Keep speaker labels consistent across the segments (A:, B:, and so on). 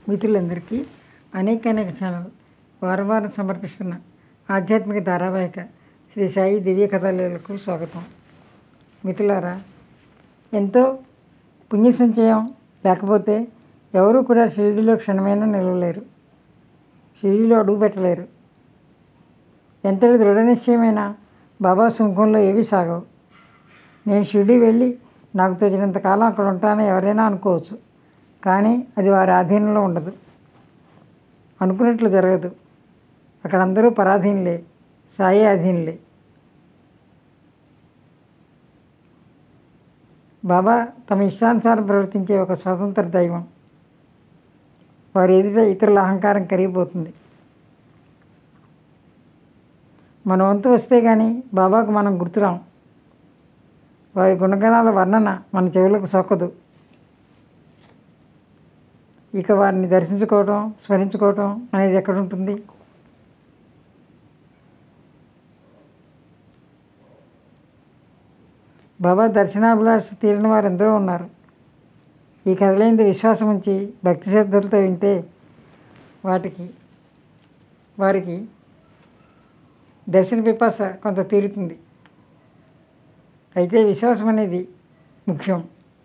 A: మిత్రులందరికీ అనేక అనేక ఛానల్ వారం వారం సమర్పిస్తున్న ఆధ్యాత్మిక ధారావాహిక శ్రీ సాయి దివ్య కథలకు స్వాగతం మిత్రులారా ఎంతో పుణ్య సంచయం లేకపోతే ఎవరు కూడా షిరిడిలో క్షణమైనా నిలవలేరు షిరిడిలో అడుగు పెట్టలేరు ఎంతటి దృఢ నిశ్చయమైన బాబా సుముఖంలో ఏవి సాగవు నేను షిరిడి వెళ్ళి నాకు తోచినంత కాలం అక్కడ ఉంటానని ఎవరైనా అనుకోవచ్చు కానీ అది వారి ఆధీనంలో ఉండదు అనుకున్నట్లు జరగదు అక్కడ అందరూ పరాధీనులే సాయి అధీనులే బాబా తమ ఇష్టానుసారం ప్రవర్తించే ఒక స్వతంత్ర దైవం వారి ఎదుట ఇతరుల అహంకారం కరిగిపోతుంది మన వంతు వస్తే కానీ బాబాకు మనం గుర్తురాం వారి గుణగణాల వర్ణన మన చెవులకు సొక్కదు ఇక వారిని దర్శించుకోవటం స్మరించుకోవటం అనేది ఎక్కడ ఉంటుంది బాబా దర్శనాభిలాష తీరిన వారు ఎందరో ఉన్నారు ఈ కథలేందు విశ్వాసం ఉంచి భక్తి శ్రద్ధలతో వింటే వాటికి వారికి దర్శన పిపాస కొంత తీరుతుంది అయితే విశ్వాసం అనేది ముఖ్యం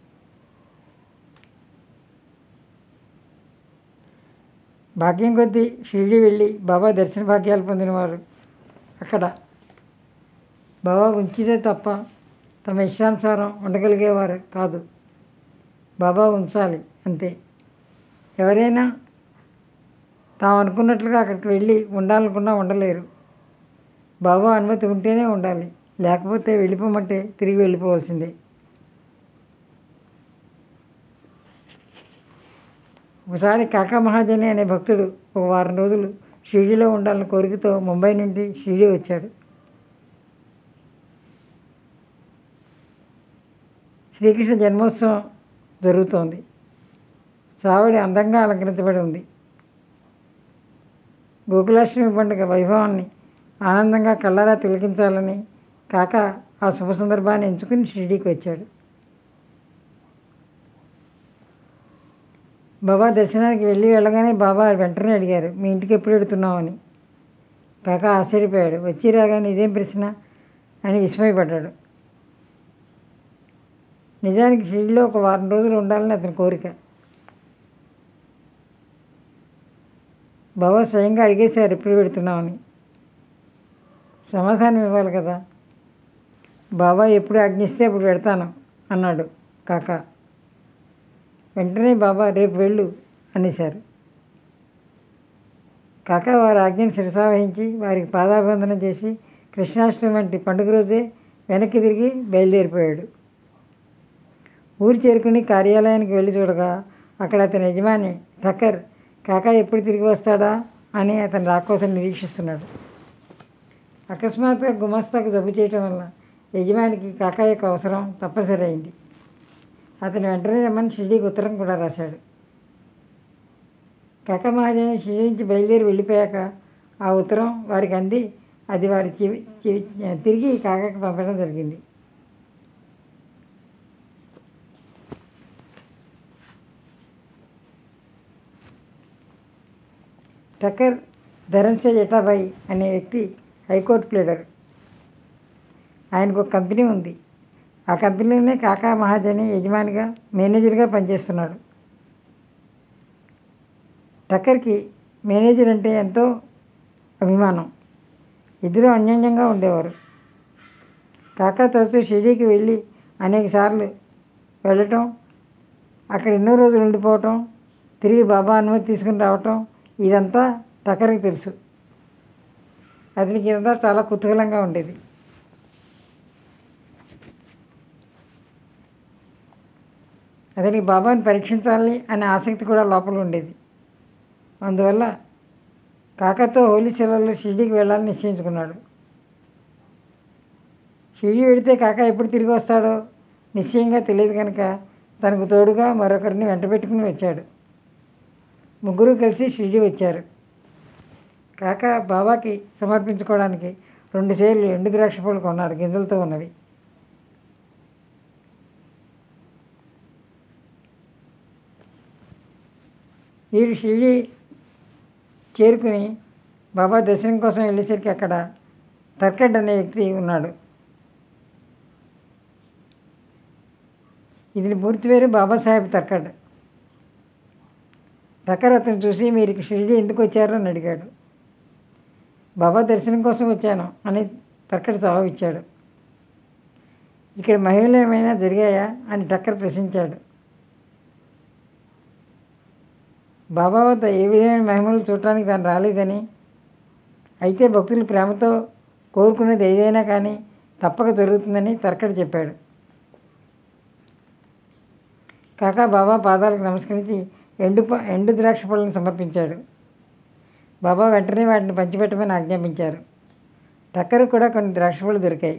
A: భాగ్యం కొద్దీ షిరిడి వెళ్ళి బాబా దర్శన భాగ్యాలు పొందినవారు అక్కడ బాబా ఉంచితే తప్ప తమ ఇష్టానుసారం ఉండగలిగేవారు కాదు బాబా ఉంచాలి అంతే ఎవరైనా తాము అనుకున్నట్లుగా అక్కడికి వెళ్ళి ఉండాలనుకున్నా ఉండలేరు బాబా అనుమతి ఉంటేనే ఉండాలి లేకపోతే వెళ్ళిపోమంటే తిరిగి వెళ్ళిపోవాల్సిందే ఒకసారి కాకా మహాజని అనే భక్తుడు ఒక వారం రోజులు షిరిడీలో ఉండాలని కోరికతో ముంబై నుండి షిరిడీ వచ్చాడు శ్రీకృష్ణ జన్మోత్సవం జరుగుతోంది చావడి అందంగా అలంకరించబడి ఉంది గోకులాష్టమి పండుగ వైభవాన్ని ఆనందంగా కళ్ళారా తిలకించాలని కాక ఆ శుభ సందర్భాన్ని ఎంచుకుని షిరిడీకి వచ్చాడు బాబా దర్శనానికి వెళ్ళి వెళ్ళగానే బాబా వెంటనే అడిగారు మీ ఇంటికి ఎప్పుడు వెడుతున్నావు అని కాక ఆశ్చర్యపోయాడు వచ్చి రాగానే ఇదేం ప్రశ్న అని విస్మయపడ్డాడు నిజానికి షిరిడిలో ఒక వారం రోజులు ఉండాలని అతని కోరిక బాబా స్వయంగా అడిగేశారు ఎప్పుడు పెడుతున్నామని సమాధానం ఇవ్వాలి కదా బాబా ఎప్పుడు ఆజ్ఞిస్తే అప్పుడు పెడతాను అన్నాడు కాక వెంటనే బాబా రేపు వెళ్ళు అనేశారు కాక వారి ఆజ్ఞను శిరసావహించి వారికి పాదాబంధనం చేసి కృష్ణాష్టమి వంటి పండుగ రోజే వెనక్కి తిరిగి బయలుదేరిపోయాడు ఊరు చేరుకుని కార్యాలయానికి వెళ్ళి చూడగా అక్కడ అతని యజమాని ఠక్కర్ కాకా ఎప్పుడు తిరిగి వస్తాడా అని అతని రాకోసం నిరీక్షిస్తున్నాడు అకస్మాత్తుగా గుమస్తాకు జబ్బు చేయటం వల్ల యజమానికి కాకా యొక్క అవసరం తప్పనిసరి అయింది అతను వెంటనే రమ్మని షిరిడీకి ఉత్తరం కూడా రాశాడు కాకా మహాజని షిరిడి నుంచి బయలుదేరి వెళ్ళిపోయాక ఆ ఉత్తరం వారికి అంది అది వారి చెవి చెవి తిరిగి కాకాకి పంపడం జరిగింది టక్కర్ ధరన్సే జటాబాయి అనే వ్యక్తి హైకోర్టు ప్లేడర్ ఆయనకు ఒక కంపెనీ ఉంది ఆ కంపెనీలోనే కాకా మహాజని యజమానిగా మేనేజర్గా పనిచేస్తున్నాడు టక్కర్కి మేనేజర్ అంటే ఎంతో అభిమానం ఇద్దరు అన్యోన్యంగా ఉండేవారు కాకా తరచూ షిరిడీకి వెళ్ళి అనేక సార్లు వెళ్ళటం అక్కడ ఎన్నో రోజులు ఉండిపోవటం తిరిగి బాబా అనుమతి తీసుకుని రావటం ఇదంతా టక్కర్కి తెలుసు అతనికి ఇదంతా చాలా కుతూహలంగా ఉండేది అతనికి బాబాని పరీక్షించాలి అనే ఆసక్తి కూడా లోపల ఉండేది అందువల్ల కాకతో హోలీ సెలవుల్లో షిరిడీకి వెళ్ళాలని నిశ్చయించుకున్నాడు షిరిడి వెడితే కాక ఎప్పుడు తిరిగి వస్తాడో నిశ్చయంగా తెలియదు కనుక తనకు తోడుగా మరొకరిని వెంట పెట్టుకుని వచ్చాడు ముగ్గురు కలిసి షిరిడి వచ్చారు కాక బాబాకి సమర్పించుకోవడానికి రెండు సేర్లు ఎండు ద్రాక్ష పళ్ళు కొన్నారు గింజలతో ఉన్నవి వీరు షిరిడి చేరుకుని బాబా దర్శనం కోసం వెళ్ళేసరికి అక్కడ తర్కడ్ అనే వ్యక్తి ఉన్నాడు ఇది పూర్తి పేరు బాబాసాహెబ్ తర్కడ్ టక్కర్ అతను చూసి మీరు షిరిడి ఎందుకు వచ్చారు అని అడిగాడు బాబా దర్శనం కోసం వచ్చాను అని టక్కర్ జవాబు ఇచ్చాడు ఇక్కడ మహిళలు ఏమైనా జరిగాయా అని టక్కర్ ప్రశ్నించాడు బాబా వద్ద ఏ విధమైన మహిమలు చూడటానికి తాను రాలేదని అయితే భక్తులు ప్రేమతో కోరుకున్నది ఏదైనా కానీ తప్పక జరుగుతుందని తర్కడ్ చెప్పాడు కాకా బాబా పాదాలకు నమస్కరించి ఎండు ప ఎండు ద్రాక్ష పళ్ళను సమర్పించాడు బాబా వెంటనే వాటిని పంచిపెట్టమని ఆజ్ఞాపించారు టక్కరు కూడా కొన్ని ద్రాక్ష పళ్ళు దొరికాయి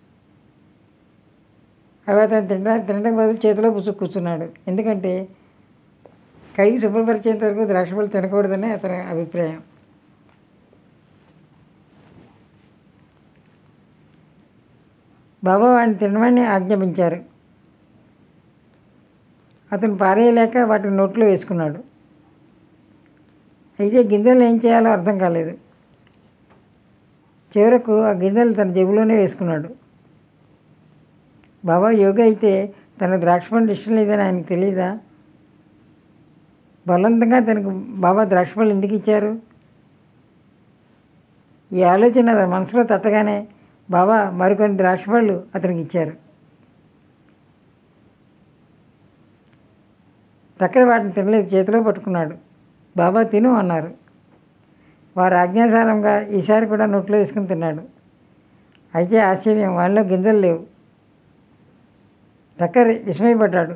A: అవి అతను తినడానికి తినడం బదులు చేతిలో పుచ్చుకు కూర్చున్నాడు ఎందుకంటే కడిగి శుభ్రపరిచేంత వరకు ద్రాక్ష పళ్ళు తినకూడదని అతని అభిప్రాయం బాబా వాడిని తినమని ఆజ్ఞాపించారు అతను పారేయలేక వాటిని నోట్లో వేసుకున్నాడు అయితే గింజలు ఏం చేయాలో అర్థం కాలేదు చివరకు ఆ గింజలు తన జేబులోనే వేసుకున్నాడు బాబా యోగి అయితే తన ద్రాక్ష పండు ఇష్టం లేదని ఆయనకు తెలియదా బలవంతంగా తనకు బాబా ద్రాక్ష పళ్ళు ఎందుకు ఇచ్చారు ఈ ఆలోచన అతని మనసులో తట్టగానే బాబా మరికొన్ని ద్రాక్ష పళ్ళు అతనికి ఇచ్చారు టక్కర వాటిని తినలేదు చేతిలో పట్టుకున్నాడు బాబా తిను అన్నారు వారు ఆజ్ఞాసారంగా ఈసారి కూడా నోట్లో వేసుకుని తిన్నాడు అయితే ఆశ్చర్యం వాళ్ళలో గింజలు లేవు టక్కర్ విస్మయపడ్డాడు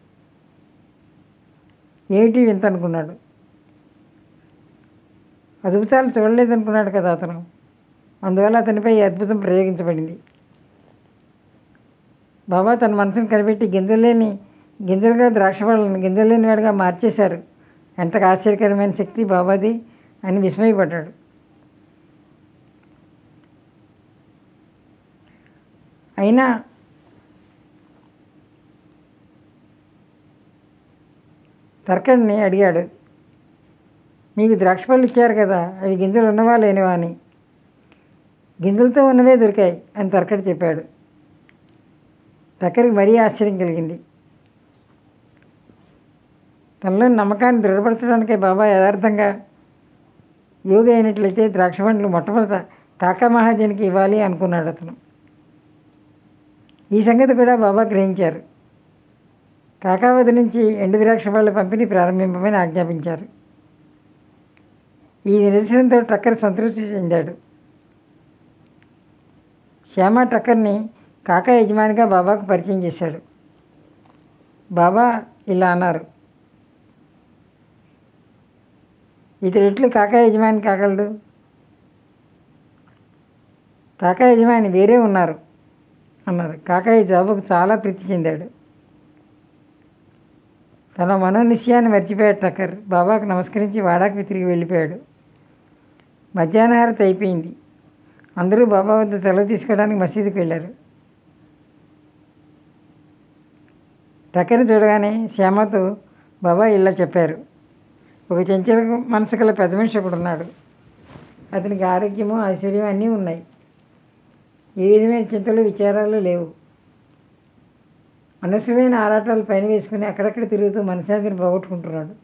A: ఏమిటి వింత అనుకున్నాడు అద్భుతాలు చూడలేదనుకున్నాడు కదా అతను అందువల్ల అతనిపై ఈ అద్భుతం ప్రయోగించబడింది బాబా తన మనసును కనిపెట్టి గింజలేని గింజలుగా ద్రాక్ష పళ్ళను గింజలేని వాడిగా మార్చేశారు ఎంతగా ఆశ్చర్యకరమైన శక్తి బాబాది అని విస్మయపడ్డాడు అయినా తర్కడిని అడిగాడు మీకు ద్రాక్ష పళ్ళు ఇచ్చారు కదా అవి గింజలు ఉన్నవా లేనివా అని గింజలతో ఉన్నవే దొరికాయి అని తర్కడి చెప్పాడు తర్కడికి మరీ ఆశ్చర్యం కలిగింది తనలో నమ్మకాన్ని దృఢపరచడానికే బాబా యథార్థంగా యోగి అయినట్లయితే ద్రాక్ష పండ్లు మొట్టమొదట కాకా మహాజనికి ఇవ్వాలి అనుకున్నాడు అతను ఈ సంగతి కూడా బాబా గ్రహించారు కాకావతి నుంచి ఎండు ద్రాక్ష పళ్ళ పంపిణీ ప్రారంభింపమని ఆజ్ఞాపించారు ఈ నిదర్శనంతో టక్కర్ సంతృప్తి చెందాడు శ్యామ టక్కర్ని కాకా యజమానిగా బాబాకు పరిచయం చేశాడు బాబా ఇలా అన్నారు ఇతడు ఎట్లు కాకా యజమాని కాగలడు కాకా యజమాని వేరే ఉన్నారు అన్నారు కాకాయ జవాబుకు చాలా ప్రీతి చెందాడు తన మనోనిశ్చయాన్ని మర్చిపోయాడు టక్కర్ బాబాకు నమస్కరించి వాడాకి తిరిగి వెళ్ళిపోయాడు మధ్యాహ్నహారతి అయిపోయింది అందరూ బాబా వద్ద సెలవు తీసుకోవడానికి మసీదుకి వెళ్ళారు టక్కర్ చూడగానే శ్యామతో బాబా ఇలా చెప్పారు ఒక చెంచల మనసు గల పెద్ద మనిషి ఒకడు ఉన్నాడు అతనికి ఆరోగ్యము ఐశ్వర్యం అన్నీ ఉన్నాయి ఏ విధమైన చింతలు విచారాలు లేవు అనవసరమైన ఆరాటాలు పైన వేసుకుని అక్కడక్కడ తిరుగుతూ మనశాంతిని పోగొట్టుకుంటున్నాడు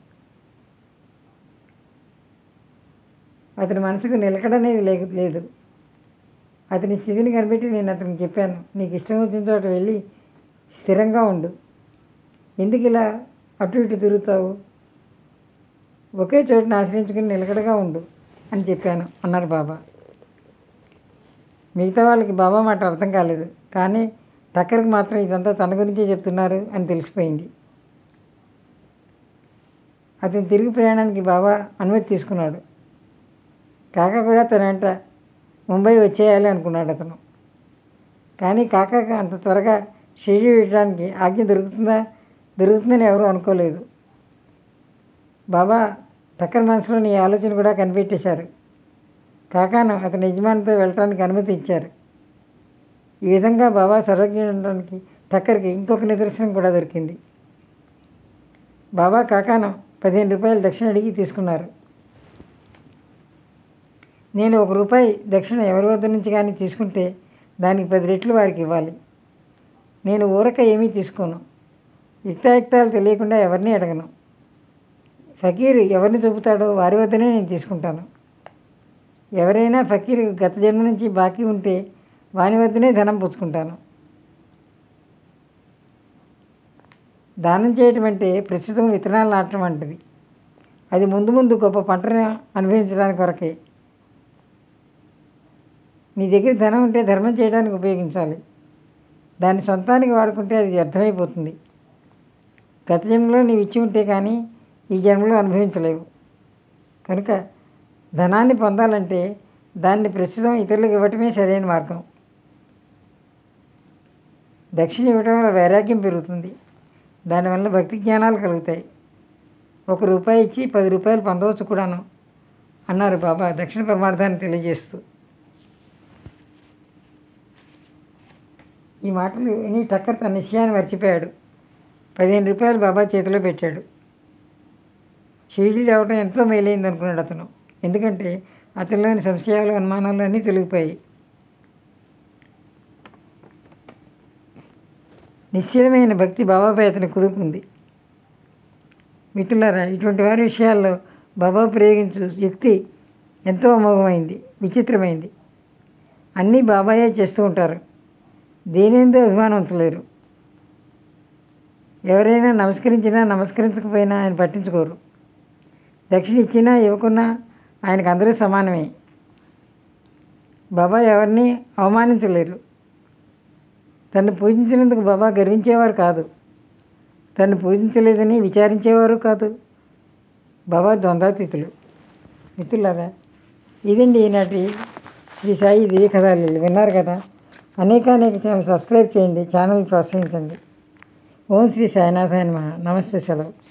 A: అతని మనసుకు నిలకడనేది లేక లేదు అతని స్థితిని కనిపెట్టి నేను అతనికి చెప్పాను నీకు ఇష్టం వచ్చిన చోట వెళ్ళి స్థిరంగా ఉండు ఎందుకు ఇలా అటు ఇటు తిరుగుతావు ఒకే చోటుని ఆశ్రయించుకుని నిలకడగా ఉండు అని చెప్పాను అన్నారు బాబా మిగతా వాళ్ళకి బాబా మాట అర్థం కాలేదు కానీ టక్కర్కి మాత్రం ఇదంతా తన గురించే చెప్తున్నారు అని తెలిసిపోయింది అతను తిరిగి ప్రయాణానికి బాబా అనుమతి తీసుకున్నాడు కాక కూడా తన వెంట ముంబై వచ్చేయాలి అనుకున్నాడు అతను కానీ కాకాకి అంత త్వరగా షిరిడి వెళ్ళడానికి ఆజ్ఞ దొరుకుతుందా దొరుకుతుందని ఎవరూ అనుకోలేదు బాబా టక్కర్ మనసులోని ఈ ఆలోచన కూడా కనిపెట్టేశారు కాకాను అతని యజమానితో వెళ్ళటానికి అనుమతి ఇచ్చారు ఈ విధంగా బాబా సర్వజ్ఞుడు ఉండడానికి టక్కర్కి ఇంకొక నిదర్శనం కూడా దొరికింది బాబా కాకాను పదిహేను రూపాయలు దక్షిణ అడిగి తీసుకున్నారు నేను ఒక రూపాయి దక్షిణ ఎవరి వద్ద నుంచి కానీ తీసుకుంటే దానికి పది రెట్లు వారికి ఇవ్వాలి నేను ఊరక ఏమీ తీసుకోను యుక్తాయుక్తాలు తెలియకుండా ఎవరిని అడగను ఫకీరు ఎవరిని చూపుతాడో వారి వద్దనే నేను తీసుకుంటాను ఎవరైనా ఫకీరు గత జన్మ నుంచి బాకీ ఉంటే వాని వద్దనే ధనం పుచ్చుకుంటాను దానం చేయటం అంటే ప్రస్తుతం విత్తనాలు నాటడం వంటిది అది ముందు ముందు గొప్ప పంటను అనుభవించడానికి కొరకే నీ దగ్గర ధనం ఉంటే ధర్మం చేయడానికి ఉపయోగించాలి దాన్ని సొంతానికి వాడుకుంటే అది వ్యర్థమైపోతుంది గత జన్మలో నీవు ఇచ్చి ఉంటే కానీ ఈ జన్మలో అనుభవించలేవు కనుక ధనాన్ని పొందాలంటే దాన్ని ప్రస్తుతం ఇతరులకు ఇవ్వటమే సరైన మార్గం దక్షిణ ఇవ్వటం వల్ల వైరాగ్యం పెరుగుతుంది దానివల్ల భక్తి జ్ఞానాలు కలుగుతాయి ఒక రూపాయి ఇచ్చి పది రూపాయలు పొందవచ్చు కూడాను అన్నారు బాబా దక్షిణ పరమార్థాన్ని తెలియజేస్తూ ఈ మాటలు విని టక్కర్ తన నిశ్చయాన్ని మర్చిపోయాడు పదిహేను రూపాయలు బాబా చేతిలో పెట్టాడు షిరిడి రావడం ఎంతో మేలైంది అనుకున్నాడు అతను ఎందుకంటే అతనిలోని సంశయాలు అనుమానాలు అన్నీ తొలగిపోయాయి నిశ్చయమైన భక్తి బాబాపై అతని కుదురుకుంది మిత్రులారా ఇటువంటి వారి విషయాల్లో బాబా ప్రయోగించు యుక్తి ఎంతో అమోఘమైంది విచిత్రమైంది అన్నీ బాబాయే చేస్తూ ఉంటారు దేనేందో అభిమానం ఉంచలేరు ఎవరైనా నమస్కరించినా నమస్కరించకపోయినా ఆయన పట్టించుకోరు దక్షిణ ఇచ్చినా ఇవ్వకున్నా ఆయనకు అందరూ సమానమే బాబా ఎవరిని అవమానించలేరు తను పూజించినందుకు బాబా గర్వించేవారు కాదు తను పూజించలేదని విచారించేవారు కాదు బాబా ద్వంద్వాతీతులు మిత్రులారా ఇదండి ఈనాటి శ్రీ సాయి దివ్య కథాలు విన్నారు కదా అనేక అనేక ఛానల్ సబ్స్క్రైబ్ చేయండి ఛానల్ ప్రోత్సహించండి ఓం శ్రీ సాయినాథాయ నమః నమస్తే సెలవు